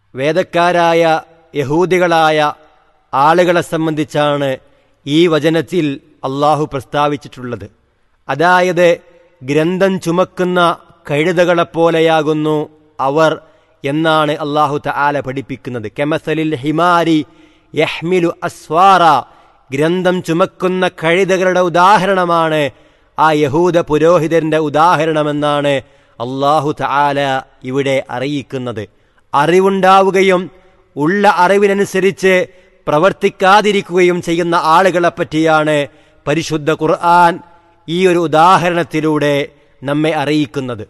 വേദക്കാരായ യഹൂദികളായ ആളുകളെ സംബന്ധിച്ചാണ് ഈ വചനത്തിൽ അള്ളാഹു പ്രസ്താവിച്ചിട്ടുള്ളത് അതായത് ഗ്രന്ഥം ചുമക്കുന്ന കഴുതകളെപ്പോലെയാകുന്നു അവർ എന്നാണ് അള്ളാഹു തആല പഠിപ്പിക്കുന്നത് കെമസലിൽ ഹിമാരി യഹ്മിലു അസ്വാറ ഗ്രന്ഥം ചുമക്കുന്ന കഴുതകളുടെ ഉദാഹരണമാണ് ആ യഹൂദ പുരോഹിതന്റെ ഉദാഹരണമെന്നാണ് അള്ളാഹു തആല ഇവിടെ അറിയിക്കുന്നത് അറിവുണ്ടാവുകയും ഉള്ള അറിവിനനുസരിച്ച് പ്രവർത്തിക്കാതിരിക്കുകയും ചെയ്യുന്ന ആളുകളെ പറ്റിയാണ് പരിശുദ്ധ ഖുർആൻ ഈ ഒരു ഉദാഹരണത്തിലൂടെ നമ്മെ അറിയിക്കുന്നത്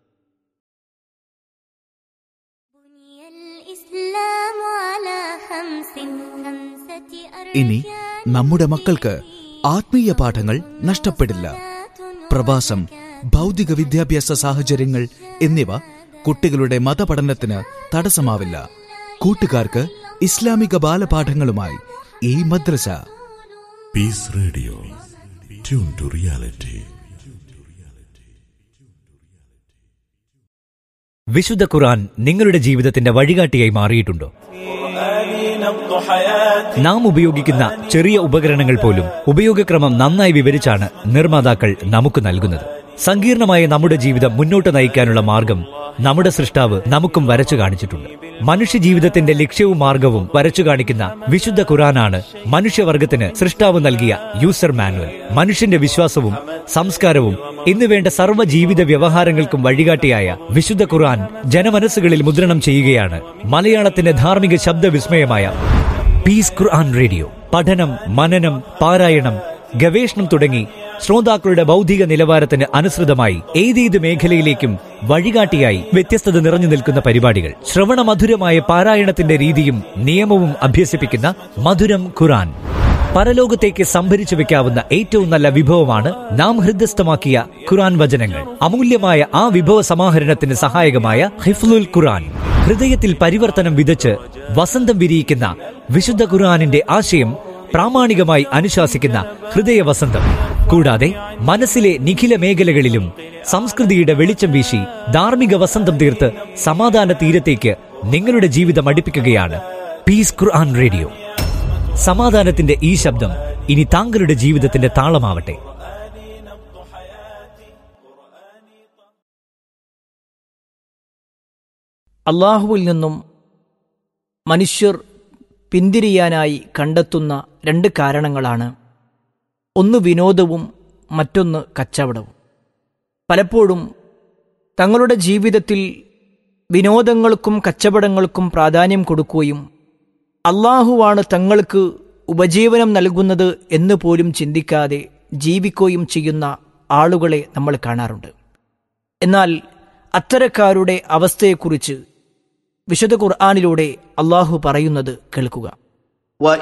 ഇനി നമ്മുടെ മക്കൾക്ക് ആത്മീയ പാഠങ്ങൾ നഷ്ടപ്പെടില്ല പ്രവാസം ഭൗതിക വിദ്യാഭ്യാസ സാഹചര്യങ്ങൾ എന്നിവ കുട്ടികളുടെ മതപഠനത്തിന് തടസ്സമാവില്ല കൂട്ടുകാർക്ക് ഇസ്ലാമിക ബാലപാഠങ്ങളുമായി ഈ മദ്രസ Peace Radio tune to reality വിശുദ്ധ ഖുർആൻ നിങ്ങളുടെ ജീവിതത്തിന്റെ വഴികാട്ടിയായി മാറിയിട്ടുണ്ടോ നാം ഉപയോഗിക്കുന്ന ചെറിയ ഉപകരണങ്ങൾ പോലും ഉപയോഗക്രമം നന്നായി വിവരിച്ചാണ് നിർമ്മാതാക്കൾ നമുക്ക് നൽകുന്നത് സങ്കീർണമായ നമ്മുടെ ജീവിതം മുന്നോട്ട് നയിക്കാനുള്ള മാർഗം നമ്മുടെ സൃഷ്ടാവ് നമുക്കും വരച്ചു കാണിച്ചിട്ടുണ്ട് മനുഷ്യ ജീവിതത്തിന്റെ ലക്ഷ്യവും മാർഗവും വരച്ചു കാണിക്കുന്ന വിശുദ്ധ ഖുറാനാണ് മനുഷ്യവർഗത്തിന് സൃഷ്ടാവ് നൽകിയ യൂസർ മാനുവൽ മനുഷ്യന്റെ വിശ്വാസവും സംസ്കാരവും എന്നുവേണ്ട സർവ്വ ജീവിത വ്യവഹാരങ്ങൾക്കും വഴികാട്ടിയായ വിശുദ്ധ ഖുർആൻ ജനമനസ്സുകളിൽ മുദ്രണം ചെയ്യുകയാണ് മലയാളത്തിന്റെ ധാർമ്മിക ശബ്ദവിസ്മയമായ പീസ് ഖുർആൻ റേഡിയോ പഠനം മനനം പാരായണം ഗവേഷണം തുടങ്ങി ശ്രോതാക്കളുടെ ബൗദ്ധിക നിലവാരത്തിന് അനുസൃതമായി ഏതേത് മേഖലയിലേക്കും വഴികാട്ടിയായി വ്യത്യസ്തത നിറഞ്ഞു നിൽക്കുന്ന പരിപാടികൾ ശ്രവണ മധുരമായ പാരായണത്തിന്റെ രീതിയും നിയമവും അഭ്യസിപ്പിക്കുന്ന മധുരം ഖുറാൻ പരലോകത്തേക്ക് സംഭരിച്ചു വെക്കാവുന്ന ഏറ്റവും നല്ല വിഭവമാണ് നാം ഹൃദയസ്ഥമാക്കിയ ഖുറാൻ വചനങ്ങൾ അമൂല്യമായ ആ വിഭവ സമാഹരണത്തിന് സഹായകമായ ഹിഫ്ലുൽ ഖുറാൻ ഹൃദയത്തിൽ പരിവർത്തനം വിതച്ച് വസന്തം വിരിയിക്കുന്ന വിശുദ്ധ ഖുർആാനിന്റെ ആശയം പ്രാമാണികമായി അനുശാസിക്കുന്ന ഹൃദയവസന്തം കൂടാതെ മനസ്സിലെ നിഖില മേഖലകളിലും സംസ്കൃതിയുടെ വെളിച്ചം വീശി ധാർമ്മിക വസന്തം തീർത്ത് സമാധാന തീരത്തേക്ക് നിങ്ങളുടെ ജീവിതം അടുപ്പിക്കുകയാണ് പീസ് ഖുർആൻ റേഡിയോ സമാധാനത്തിന്റെ ഈ ശബ്ദം ഇനി താങ്കളുടെ ജീവിതത്തിന്റെ താളമാവട്ടെ അള്ളാഹുവിൽ നിന്നും മനുഷ്യർ പിന്തിരിയാനായി കണ്ടെത്തുന്ന രണ്ട് കാരണങ്ങളാണ് ഒന്ന് വിനോദവും മറ്റൊന്ന് കച്ചവടവും പലപ്പോഴും തങ്ങളുടെ ജീവിതത്തിൽ വിനോദങ്ങൾക്കും കച്ചവടങ്ങൾക്കും പ്രാധാന്യം കൊടുക്കുകയും അള്ളാഹുവാണ് തങ്ങൾക്ക് ഉപജീവനം നൽകുന്നത് എന്ന് പോലും ചിന്തിക്കാതെ ജീവിക്കുകയും ചെയ്യുന്ന ആളുകളെ നമ്മൾ കാണാറുണ്ട് എന്നാൽ അത്തരക്കാരുടെ അവസ്ഥയെക്കുറിച്ച് വിശുദ്ധ ഖുർആാനിലൂടെ അള്ളാഹു പറയുന്നത് കേൾക്കുക